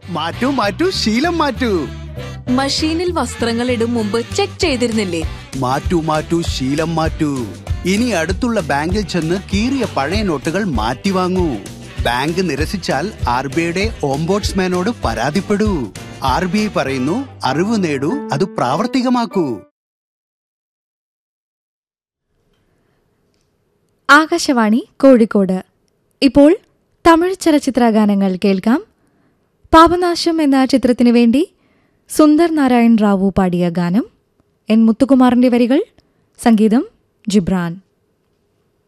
മാറ്റൂ മാറ്റൂ ശീലം മാറ്റൂ മഷീനിൽ വസ്ത്രങ്ങൾ ഇടും മുമ്പ് ചെക്ക് ചെയ്തിരുന്നില്ലേ മാറ്റൂ മാറ്റൂ ശീലം മാറ്റൂ ഇനി അടുത്തുള്ള ബാങ്കിൽ ചെന്ന് കീറിയ പഴയ നോട്ടുകൾ മാറ്റി വാങ്ങൂ ബാങ്ക് നിരസിച്ചാൽ ആർ ബി ഐയുടെ ഓംബോട്സ്മാനോട് പരാതിപ്പെടൂ ആർ ബി ഐ പറയുന്നു അറിവ് നേടൂ അത് പ്രാവർത്തികമാക്കൂ ആകാശവാണി കോഴിക്കോട് ഇപ്പോൾ തമിഴ് ചലച്ചിത്ര ഗാനങ്ങൾ കേൾക്കാം പാപനാശം എന്ന ചിത്രത്തിനു വേണ്ടി സുന്ദർ നാരായൺ റാവു പാടിയ ഗാനം എൻ മുത്തുകുമാറിന്റെ വരികൾ സംഗീതം ജിബ്രാൻ